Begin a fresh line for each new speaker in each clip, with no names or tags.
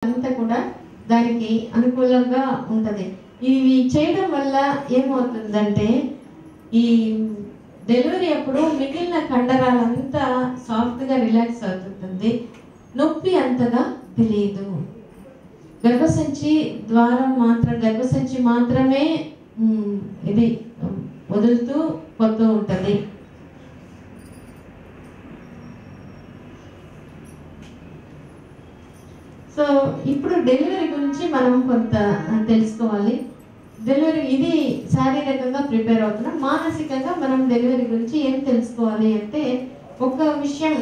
అంతా కూడా దానికి అనుకూలంగా ఉంటుంది ఇవి చేయడం వల్ల ఏమవుతుందంటే ఈ డెలివరీ అప్పుడు మిగిలిన కండరాలంతా సాఫ్ట్గా రిలాక్స్ అవుతుంది నొప్పి అంతగా తెలియదు గర్భసంచి ద్వారం మాత్రం గర్భసంచి మాత్రమే మ్, ఇది మ్, వదులుతూ పోతూ ఉంటుంది సో ఇప్పుడు డెలివరీ గురించి మనం కొంత తెలుసుకోవాలి డెలివరీ ఇది శారీరకంగా ప్రిపేర్ అవుతున్నాం మానసికంగా మనం డెలివరీ గురించి ఏం తెలుసుకోవాలి అంటే ఒక విషయం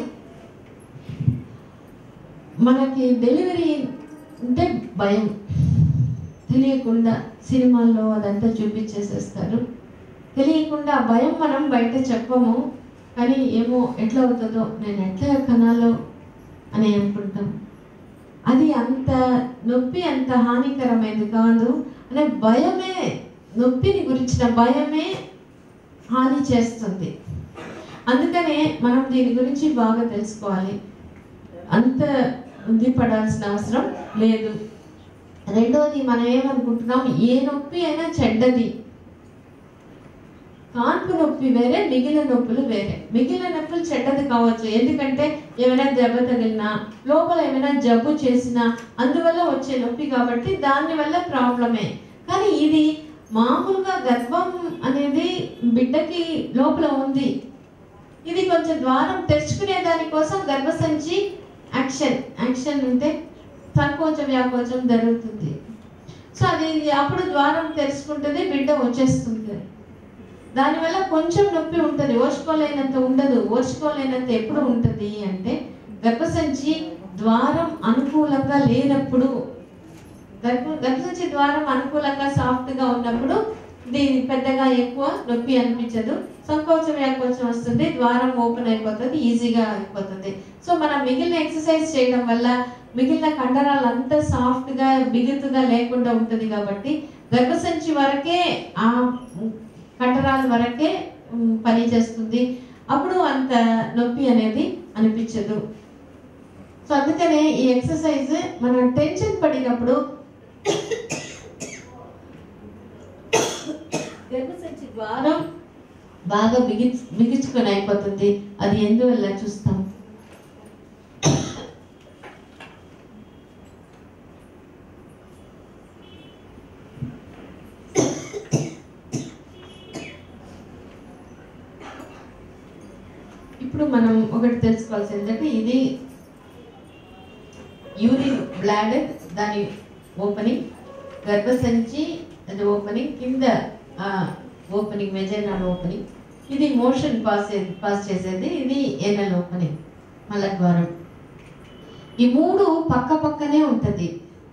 మనకి డెలివరీ అంటే భయం తెలియకుండా సినిమాల్లో అదంతా చూపించేసేస్తారు తెలియకుండా ఆ భయం మనం బయట చెప్పము కానీ ఏమో ఎట్లా అవుతుందో నేను ఎట్లా కనాలో అని అనుకుంటాం అది అంత నొప్పి అంత హానికరమైనది కాదు అనే భయమే నొప్పిని గురించిన భయమే హాని చేస్తుంది అందుకనే మనం దీని గురించి బాగా తెలుసుకోవాలి అంత ఉంది పడాల్సిన అవసరం లేదు రెండోది మనం ఏమనుకుంటున్నాం ఏ నొప్పి అయినా చెడ్డది కాన్పు నొప్పి వేరే మిగిలిన నొప్పులు వేరే మిగిలిన నొప్పులు చెడ్డది కావచ్చు ఎందుకంటే ఏమైనా దెబ్బ తగిలినా లోపల ఏమైనా జబ్బు చేసినా అందువల్ల వచ్చే నొప్పి కాబట్టి దాని వల్ల ప్రాబ్లమే కానీ ఇది మామూలుగా గర్భం అనేది బిడ్డకి లోపల ఉంది ఇది కొంచెం ద్వారం తెరుచుకునే దానికోసం గర్భసంచి యాక్షన్ యాక్షన్ అంటే సంకోచం వ్యాకోచం జరుగుతుంది సో అది అప్పుడు ద్వారం తెరుచుకుంటుంది బిడ్డ వచ్చేస్తుంది దానివల్ల కొంచెం నొప్పి ఉంటుంది ఓర్చుకోలేనంత ఉండదు ఓర్చుకోలేనంత ఎప్పుడు ఉంటుంది అంటే గర్భసంచి ద్వారం అనుకూలంగా లేనప్పుడు గర్భ గర్భసంచి ద్వారం అనుకూలంగా సాఫ్ట్ గా ఉన్నప్పుడు దీని పెద్దగా ఎక్కువ నొప్పి అనిపించదు సంకోచం వ్యాకోచం వస్తుంది ద్వారం ఓపెన్ అయిపోతుంది ఈజీగా అయిపోతుంది సో మనం మిగిలిన ఎక్సర్సైజ్ చేయడం వల్ల మిగిలిన కండరాలు అంతా సాఫ్ట్ గా బిగుతుగా లేకుండా ఉంటుంది కాబట్టి గర్భసంచి వరకే ఆ కండరాల వరకే ఉమ్, పని చేస్తుంది అప్పుడు అంత నొప్పి అనేది అనిపించదు సో అందుకనే ఈ ఎక్సర్సైజ్ మనం టెన్షన్ పడినప్పుడు గర్భసంచి ద్వారం బాగా బిగి బిగించుకొని అయిపోతుంది అది ఎందువల్ల చూస్తాం ఇప్పుడు మనం ఒకటి తెలుసుకోవాల్సింది ఏంటంటే ఇది యూరిన్ బ్లాడర్ దాని ఓపెనింగ్ గర్భసంచి అది ఓపెనింగ్ కింద ఓపెనింగ్ మెజైనల్ ఓపెనింగ్ ఇది మోషన్ పాస్ పాస్ చేసేది ఇది ఏనల్ ఓపెనింగ్ మలద్వారం ఈ మూడు పక్క పక్కనే ఉంటది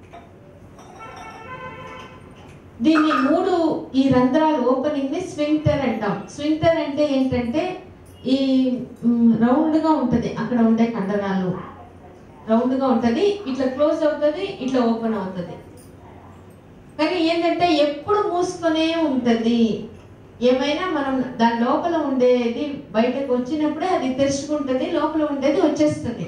దీన్ని మూడు ఈ రంధ్రాలు ఓపెనింగ్ ని స్వింక్టర్ అంటాం స్వింక్టర్ అంటే ఏంటంటే ఈ రౌండ్ గా ఉంటది అక్కడ ఉండే కండరాలు రౌండ్ గా ఉంటది ఇట్లా క్లోజ్ అవుతుంది ఇట్లా ఓపెన్ అవుతుంది కానీ ఏంటంటే ఎప్పుడు మూసుకొనే ఉంటది ఏమైనా మనం దాని లోపల ఉండేది బయటకు వచ్చినప్పుడే అది తెరుచుకుంటది లోపల ఉండేది వచ్చేస్తుంది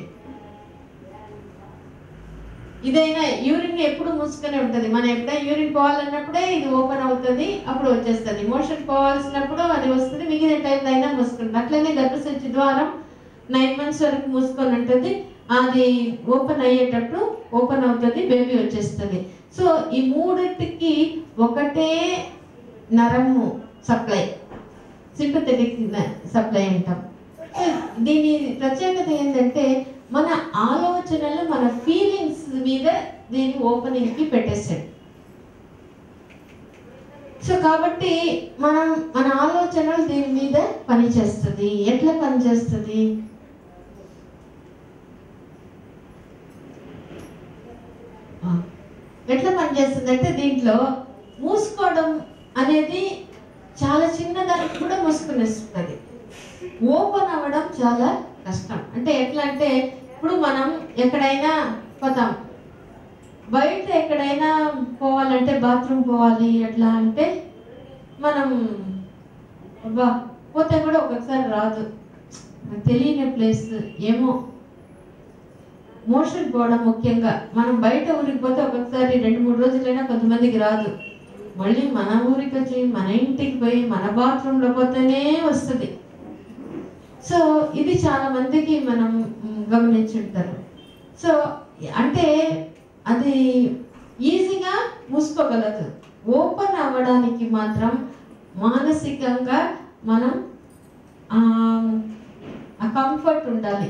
ఇదైనా యూరిన్ ఎప్పుడు మూసుకొని ఉంటది మనం ఎప్పుడైనా యూరిన్ పోవాలన్నప్పుడే ఇది ఓపెన్ అవుతుంది అప్పుడు వచ్చేస్తుంది మోషన్ పోవాల్సినప్పుడు అది వస్తుంది మిగిలిన టైం అయినా మూసుకుంటుంది అట్లనే గర్భసంచి ద్వారం నైన్ మంత్స్ వరకు మూసుకొని ఉంటుంది అది ఓపెన్ అయ్యేటప్పుడు ఓపెన్ అవుతుంది బేబీ వచ్చేస్తుంది సో ఈ మూడింటికి ఒకటే నరము సప్లై సింపథెటిక్ సప్లై అంటాం సో దీని ప్రత్యేకత ఏంటంటే మన ఆలోచనలు మన ఫీలింగ్స్ మీద దీని ఓపెనింగ్ కి పెట్టేసాడు సో కాబట్టి మనం మన ఆలోచనలు దీని మీద పనిచేస్తుంది ఎట్లా పనిచేస్తుంది ఆ, ఎట్లా పనిచేస్తుంది అంటే దీంట్లో మూసుకోవడం అనేది చాలా చిన్నదానికి కూడా మూసుకునేస్తుంది ఓపెన్ అవ్వడం చాలా కష్టం అంటే ఎట్లా అంటే ఇప్పుడు మనం ఎక్కడైనా పోతాం బయట ఎక్కడైనా పోవాలంటే బాత్రూమ్ పోవాలి ఎట్లా అంటే మనం అబ్బా పోతే కూడా ఒక్కొక్కసారి రాదు నాకు తెలియని ప్లేస్ ఏమో మోషన్ పోవడం ముఖ్యంగా మనం బయట ఊరికి పోతే ఒక్కొక్కసారి రెండు మూడు రోజులైనా కొంతమందికి రాదు మళ్ళీ మన ఊరికి వచ్చి మన ఇంటికి పోయి మన బాత్రూంలో పోతేనే వస్తుంది సో ఇది చాలా మందికి మనం మ్, గమనించుంటారు సో అంటే అది ఈజీగా మూసుకోగలదు ఓపెన్ అవ్వడానికి మాత్రం మానసికంగా మనం ఆ కంఫర్ట్ ఉండాలి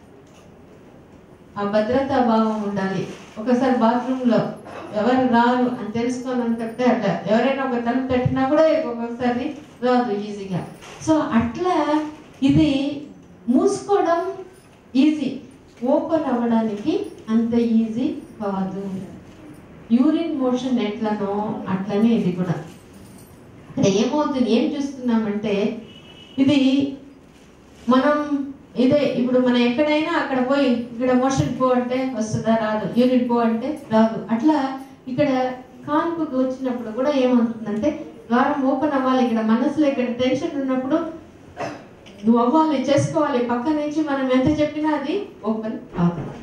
ఆ భద్రతా భావం ఉండాలి ఒకసారి బాత్రూంలో ఎవరు రారు అని తెలుసుకొని ఉంటే అట్లా ఎవరైనా ఒక తలుపు తట్టినా కూడా ఒక్కొక్కసారి రాదు ఈజీగా సో అట్లా ఇది మూసుకోవడం ఈజీ ఓపెన్ అవ్వడానికి అంత ఈజీ కాదు యూరిన్ మోషన్ ఎట్లనో అట్లనే ఇది కూడా ఇక్కడ ఏమవుతుంది ఏం చూస్తున్నామంటే ఇది మనం ఇదే ఇప్పుడు మనం ఎక్కడైనా అక్కడ పోయి ఇక్కడ మోషన్ పో అంటే వస్తుందా రాదు యూరిన్ పో అంటే రాదు అట్లా ఇక్కడ కాన్పుకి వచ్చినప్పుడు కూడా ఏమవుతుందంటే ద్వారం ఓపెన్ అవ్వాలి ఇక్కడ మనసులో ఇక్కడ టెన్షన్ ఉన్నప్పుడు నువ్వు అవ్వాలి చేసుకోవాలి పక్క నుంచి మనం ఎంత చెప్పినా అది ఓపెన్ అవ్వాలి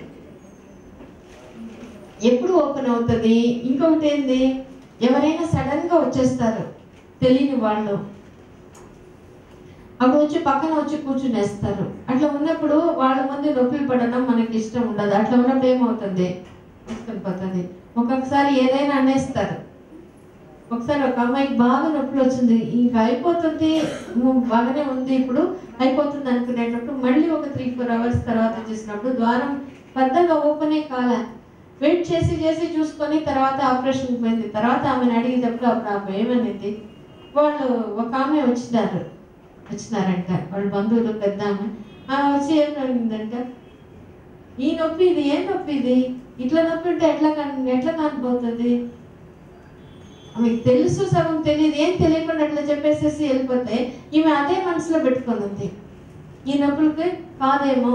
ఎప్పుడు ఓపెన్ అవుతుంది ఇంకొకటి ఏంది ఎవరైనా సడన్ గా వచ్చేస్తారు తెలియని వాళ్ళు అప్పుడు వచ్చి పక్కన వచ్చి కూర్చునేస్తారు అట్లా ఉన్నప్పుడు వాళ్ళ ముందు నొప్పులు పడడం మనకి ఇష్టం ఉండదు అట్లా ఉన్నప్పుడు ఏమవుతుంది తీసుకొని పోతుంది ఒక్కొక్కసారి ఏదైనా అనేస్తారు ఒకసారి ఒక అమ్మాయికి బాగా నొప్పులు వచ్చింది ఇంకా అయిపోతుంది ఉమ్, బాగానే ఉంది ఇప్పుడు అయిపోతుంది అనుకునేటప్పుడు మళ్ళీ ఒక త్రీ ఫోర్ అవర్స్ తర్వాత చూసినప్పుడు ద్వారం పెద్దగా ఓపెనే కాలే వెయిట్ చేసి చేసి చూసుకొని తర్వాత ఆపరేషన్ పోయింది తర్వాత ఆమెను అడిగేటప్పుడు అప్పుడు ఆమె ఏమనేది వాళ్ళు ఒక ఆమె వచ్చినారు వచ్చినారంట వాళ్ళ బంధువులు పెద్ద ఆమె ఆమె వచ్చి ఏం అడిగిందంట ఈ నొప్పి ఇది ఏం నొప్పి ఇది ఇట్లా నొప్పి ఉంటే ఎట్లా కన్ ఎట్లా కానిపోతుంది ఆమెకు తెలుసు సగం తెలియదు ఏం తెలియకుండా అట్లా చెప్పేసేసి వెళ్ళిపోతే ఈమె అదే మనసులో పెట్టుకొని ఉంది ఈ నొప్పులకి కాదేమో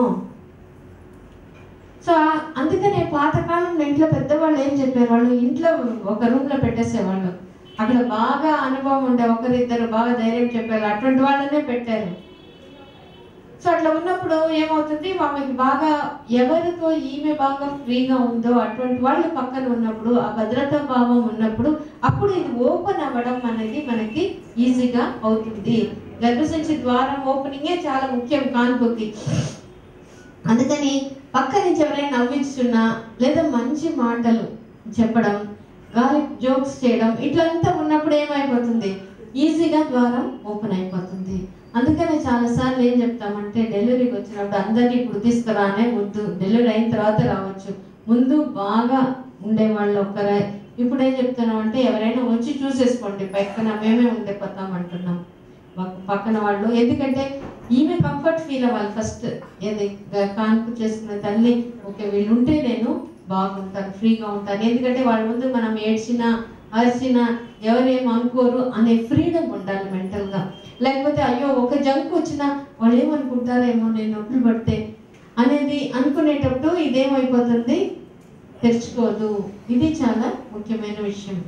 సో ఆ- అందుకనే పాతకాలంలో ఇంట్లో పెద్దవాళ్ళు ఏం చెప్పారు వాళ్ళు ఇంట్లో ఒక రూమ్ లో పెట్టేసేవాళ్ళు అక్కడ బాగా అనుభవం ఉండే ఒకరిద్దరు బాగా ధైర్యం చెప్పారు అటువంటి వాళ్ళనే పెట్టారు సో అట్లా ఉన్నప్పుడు ఏమవుతుంది ఆమెకి బాగా ఎవరితో ఈమె బాగా ఫ్రీగా ఉందో అటువంటి వాళ్ళు పక్కన ఉన్నప్పుడు ఆ భద్రతా భావం ఉన్నప్పుడు అప్పుడు ఇది ఓపెన్ అవ్వడం అనేది మనకి ఈజీగా అవుతుంది గర్భసంచి ద్వారం ఓపెనింగే చాలా ముఖ్యం కాన్పుకి అందుకని పక్క నుంచి ఎవరైనా నవ్విస్తున్నా లేదా మంచి మాటలు చెప్పడం గాలి జోక్స్ చేయడం ఇట్లంతా ఉన్నప్పుడు ఏమైపోతుంది ఈజీగా ద్వారం ఓపెన్ అయిపోతుంది అందుకనే చాలా సార్లు ఏం చెప్తామంటే డెలివరీకి వచ్చినప్పుడు అందరినీ ఇప్పుడు తీసుకురానే వద్దు డెలివరీ అయిన తర్వాత రావచ్చు ముందు బాగా ఉండేవాళ్ళు ఒక్కరే ఇప్పుడు ఏం చెప్తున్నాం అంటే ఎవరైనా వచ్చి చూసేసుకోండి పక్కన మేమే ఉండిపోతాం అంటున్నాం పక్క- పక్కన వాళ్ళు ఎందుకంటే ఈమె కంఫర్ట్ ఫీల్ అవ్వాలి ఫస్ట్ ఏది గ- కాన్పు చేసుకున్న తల్లి ఓకే వీళ్ళు ఉంటే నేను బాగుంటాను ఫ్రీగా ఉంటాను ఎందుకంటే వాళ్ళ ముందు మనం ఏడ్చినా అరిచినా ఎవరేం అనుకోరు అనే ఫ్రీడమ్ ఉండాలి మెంటల్ గా లేకపోతే అయ్యో ఒక జంక్ వచ్చినా వాళ్ళు ఏమనుకుంటారేమో నేను నొప్పులు పడితే అనేది అనుకునేటప్పుడు ఇదేమైపోతుంది తెరుచుకోదు ఇది చాలా ముఖ్యమైన విషయం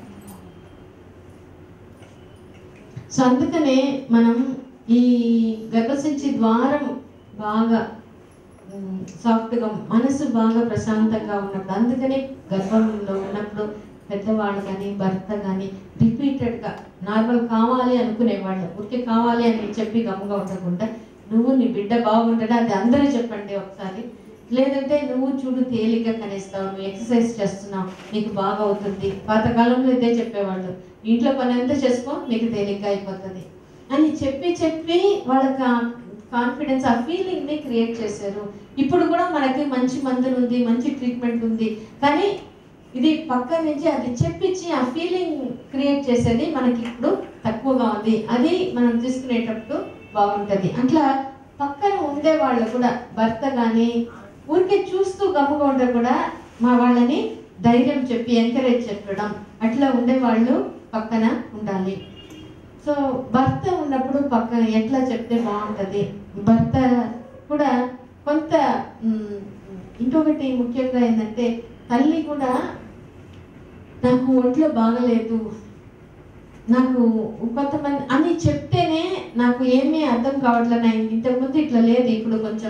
సో అందుకనే మనం ఈ గర్భసంచి ద్వారం బాగా ఉమ్, సాఫ్ట్గా మనసు బాగా ప్రశాంతంగా ఉన్నప్పుడు అందుకనే గర్భంలో ఉన్నప్పుడు పెద్దవాళ్ళు కానీ భర్త కానీ రిపీటెడ్గా నార్మల్ కావాలి అనుకునేవాళ్ళు ఊరికే కావాలి అని చెప్పి గమ్ముగా ఉండకుండా నువ్వు నీ బిడ్డ బాగుంటాడా అది అందరూ చెప్పండి ఒకసారి లేదంటే నువ్వు చూడు తేలిక కనిస్తావు నువ్వు ఎక్సర్సైజ్ చేస్తున్నావు నీకు బాగా అవుతుంది పాతకాలంలో ఇదే చెప్పేవాళ్ళు ఇంట్లో పని అంతా చేసుకో నీకు తేలిక అయిపోతుంది అని చెప్పి చెప్పి వాళ్ళకి కాన్ఫిడెన్స్ ఆ ఫీలింగ్ ని క్రియేట్ చేశారు ఇప్పుడు కూడా మనకి మంచి మందులు ఉంది మంచి ట్రీట్మెంట్ ఉంది కానీ ఇది పక్క నుంచి అది చెప్పించి ఆ ఫీలింగ్ క్రియేట్ చేసేది మనకి ఇప్పుడు తక్కువగా ఉంది అది మనం తీసుకునేటప్పుడు బాగుంటది అట్లా పక్కన ఉండే వాళ్ళు కూడా భర్త కానీ ఊరికే చూస్తూ గమ్ముగా ఉంటే కూడా మా వాళ్ళని ధైర్యం చెప్పి ఎంకరేజ్ చెప్పడం అట్లా ఉండే వాళ్ళు పక్కన ఉండాలి సో భర్త ఉన్నప్పుడు పక్కన ఎట్లా చెప్తే బాగుంటది భర్త కూడా కొంత మ్, ఇంకొకటి ముఖ్యంగా ఏంటంటే తల్లి కూడా నాకు ఒంట్లో బాగలేదు నాకు కొంతమంది అని చెప్తేనే నాకు ఏమీ అర్థం కావట్లే నా ఇంతకుముందు ఇట్లా లేదు ఇప్పుడు కొంచెం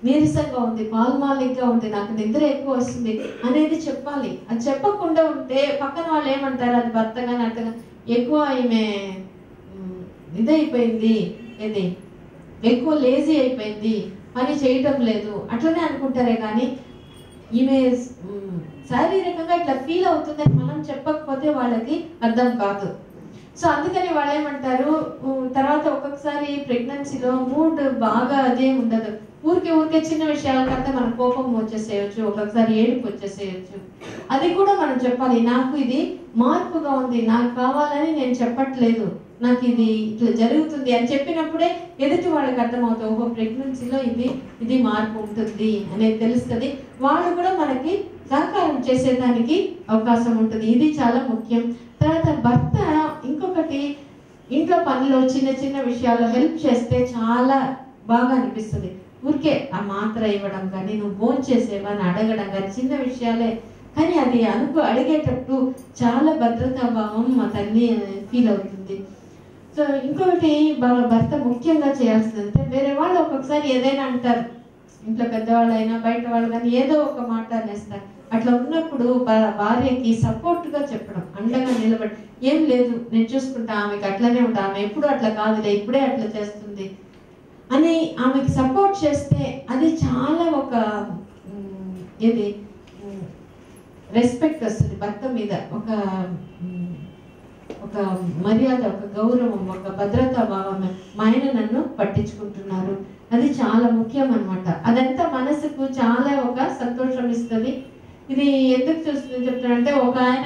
నీరసంగా ఉంది పాల్మాలిక్గా ఉంది నాకు నిద్ర ఎక్కువ వస్తుంది అనేది చెప్పాలి అది చెప్పకుండా ఉంటే పక్కన వాళ్ళు ఏమంటారు అది భర్త కానీ అత్తగా ఎక్కువ ఈమె ఉమ్, ఇదైపోయింది ఏది ఎక్కువ లేజీ అయిపోయింది పని చేయటం లేదు అట్లనే అనుకుంటారే కానీ ఈమె ఉమ్, శారీరకంగా ఇట్లా ఫీల్ అవుతుందని మనం చెప్పకపోతే వాళ్ళకి అర్థం కాదు సో అందుకని వాళ్ళు ఏమంటారు ఉమ్, తర్వాత ఒక్కొక్కసారి ప్రెగ్నెన్సీలో మూడ్ బాగా అదే ఉండదు ఊరికే ఊరికే చిన్న విషయాలకంటే మన కోపం వచ్చేసేయచ్చు ఒక్కొక్కసారి ఏడుపు వచ్చేసేయచ్చు అది కూడా మనం చెప్పాలి నాకు ఇది మార్పుగా ఉంది నాకు కావాలని నేను చెప్పట్లేదు నాకు ఇది ఇట్లా జరుగుతుంది అని చెప్పినప్పుడే ఎదుటి వాళ్ళకి అర్థమవుతుంది ఓహో ప్రెగ్నెన్సీలో ఇది ఇది మార్పు ఉంటుంది అనేది తెలుస్తుంది వాళ్ళు కూడా మనకి సహకారం చేసేదానికి అవకాశం ఉంటుంది ఇది చాలా ముఖ్యం తర్వాత భర్త ఇంకొకటి ఇంట్లో పనిలో చిన్న చిన్న విషయాల్లో హెల్ప్ చేస్తే చాలా బాగా అనిపిస్తుంది ఊరికే ఆ మాత్ర ఇవ్వడం కానీ నువ్వు భోజనం చేసేవా అని అడగడం కానీ చిన్న విషయాలే కానీ అది అనుకు అడిగేటప్పుడు చాలా భద్రతా భావం మా తల్లి ఫీల్ అవుతుంది సో ఇంకొకటి బాగా భర్త ముఖ్యంగా చేయాల్సింది అంటే వేరే వాళ్ళు ఒక్కొక్కసారి ఏదైనా అంటారు ఇంట్లో పెద్దవాళ్ళైనా బయట వాళ్ళు కానీ ఏదో ఒక మాట అనేస్తారు అట్లా ఉన్నప్పుడు భా- భార్యకి సపోర్ట్ గా చెప్పడం అండగా నిలబడి ఏం లేదు నేను చూసుకుంటా ఆమెకి అట్లనే ఉంటా ఆమె ఎప్పుడు అట్లా కాదులే ఇప్పుడే అట్లా చేస్తుంది అని ఆమెకి సపోర్ట్ చేస్తే అది చాలా ఒక ఉమ్, ఏది రెస్పెక్ట్ వస్తుంది భర్త మీద ఒక ఉమ్, ఒక మర్యాద ఒక గౌరవం ఒక భద్రతా భావం మా ఆయన నన్ను పట్టించుకుంటున్నారు అది చాలా ముఖ్యం అన్నమాట అదంతా మనసుకు చాలా ఒక సంతోషం ఇస్తుంది ఇది ఎందుకు చూస్తుంది చెప్తానంటే ఒక ఆయన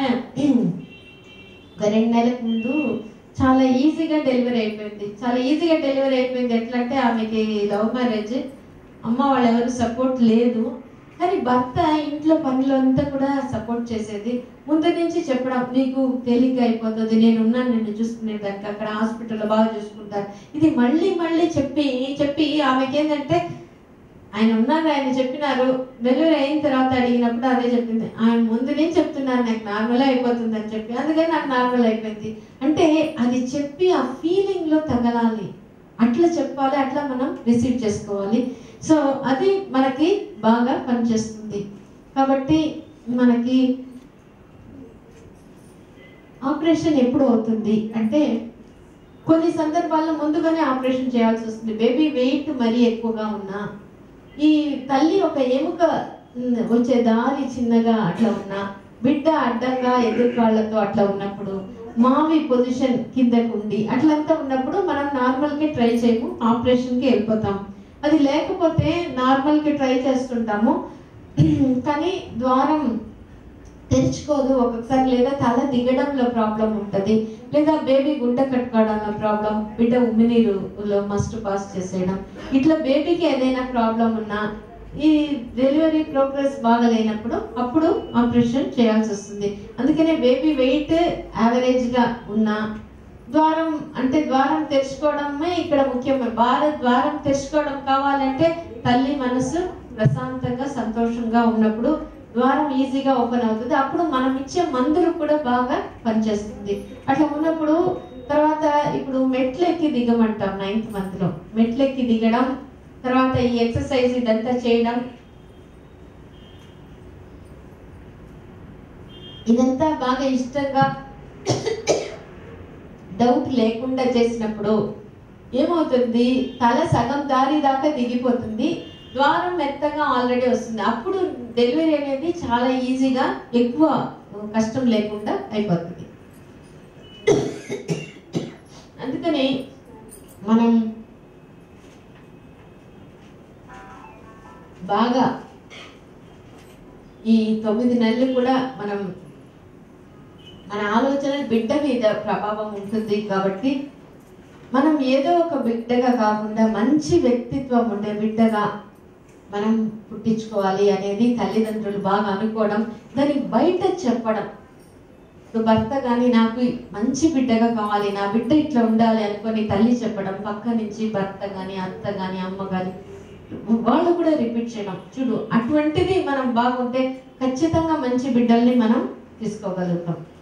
ఒక రెండు నెలల ముందు చాలా ఈజీగా డెలివరీ అయిపోయింది చాలా ఈజీగా డెలివరీ అయిపోయింది ఎట్లా అంటే ఆమెకి లవ్ మ్యారేజ్ అమ్మ వాళ్ళు ఎవరు సపోర్ట్ లేదు కానీ భర్త ఇంట్లో పనులంతా కూడా సపోర్ట్ చేసేది ముందు నుంచి చెప్పడం నీకు తేలిగ్గా అయిపోతుంది నేను ఉన్నాను నిన్ను చూసుకునేదానికి అక్కడ హాస్పిటల్లో బాగా చూసుకుంటారు ఇది మళ్ళీ మళ్ళీ చెప్పి చెప్పి ఆమెకి ఏంటంటే ఆయన ఉన్నారు ఆయన చెప్పినారు డెలివరీ అయిన తర్వాత అడిగినప్పుడు అదే చెప్పింది ఆయన ముందు నేను చెప్తున్నాను నాకు నార్మల్ అయిపోతుంది అని చెప్పి అందుకని నాకు నార్మల్ అయిపోయింది అంటే అది చెప్పి ఆ ఫీలింగ్ లో తగలాలి అట్లా చెప్పాలి అట్లా మనం రిసీవ్ చేసుకోవాలి సో అది మనకి బాగా పనిచేస్తుంది కాబట్టి మనకి ఆపరేషన్ ఎప్పుడు అవుతుంది అంటే కొన్ని సందర్భాల్లో ముందుగానే ఆపరేషన్ చేయాల్సి వస్తుంది బేబీ వెయిట్ మరీ ఎక్కువగా ఉన్నా ఈ తల్లి ఒక ఎముక ఉమ్, వచ్చే దారి చిన్నగా అట్లా ఉన్నా బిడ్డ అడ్డంగా ఎదుర్కాళ్ళతో అట్లా ఉన్నప్పుడు మావి పొజిషన్ కిందకు ఉండి అట్లంతా ఉన్నప్పుడు మనం నార్మల్ కి ట్రై చేయము ఆపరేషన్ కి వెళ్ళిపోతాం అది లేకపోతే నార్మల్ కి ట్రై చేస్తుంటాము కానీ ద్వారం తెరుచుకోదు ఒక్కొక్కసారి లేదా తల దిగడంలో ప్రాబ్లం ఉంటది లేదా బేబీ గుండె కట్టుకోవడంలో ప్రాబ్లం బిడ్డ ఉమ్మినీరులో మస్ట్ పాస్ చేసేయడం ఇట్లా బేబీకి ఏదైనా ప్రాబ్లం ఉన్నా ఈ డెలివరీ ప్రోగ్రెస్ బాగా లేనప్పుడు అప్పుడు ఆపరేషన్ చేయాల్సి వస్తుంది అందుకనే బేబీ వెయిట్ యావరేజ్ గా ఉన్నా ద్వారం అంటే ద్వారం తెరుచుకోవడమే ఇక్కడ ముఖ్యమైన భారత ద్వారం తెరుచుకోవడం కావాలంటే తల్లి మనసు ప్రశాంతంగా సంతోషంగా ఉన్నప్పుడు ద్వారం ఈజీగా ఓపెన్ అవుతుంది అప్పుడు మనం ఇచ్చే మందులు కూడా బాగా పనిచేస్తుంది అట్లా ఉన్నప్పుడు తర్వాత ఇప్పుడు మెట్లెక్కి దిగమంటాం నైన్త్ మంత్ లో మెట్లెక్కి దిగడం తర్వాత ఈ ఎక్సర్సైజ్ ఇదంతా చేయడం ఇదంతా బాగా ఇష్టంగా డౌట్ లేకుండా చేసినప్పుడు ఏమవుతుంది తల సగం దారి దాకా దిగిపోతుంది ద్వారం మెత్తగా ఆల్రెడీ వస్తుంది అప్పుడు డెలివరీ అనేది చాలా ఈజీగా ఎక్కువ కష్టం లేకుండా అయిపోతుంది అందుకని మనం బాగా ఈ తొమ్మిది నెలలు కూడా మనం మన ఆలోచన బిడ్డ మీద ప్రభావం ఉంటుంది కాబట్టి మనం ఏదో ఒక బిడ్డగా కాకుండా మంచి వ్యక్తిత్వం ఉండే బిడ్డగా మనం పుట్టించుకోవాలి అనేది తల్లిదండ్రులు బాగా అనుకోవడం దాన్ని బయట చెప్పడం ఇప్పుడు భర్త కానీ నాకు మంచి బిడ్డగా కావాలి నా బిడ్డ ఇట్లా ఉండాలి అనుకొని తల్లి చెప్పడం పక్క నుంచి భర్త కానీ అత్త కానీ అమ్మ కానీ వాళ్ళు కూడా రిపీట్ చేయడం చూడు అటువంటిది మనం బాగుంటే ఖచ్చితంగా మంచి బిడ్డల్ని మనం తీసుకోగలుగుతాం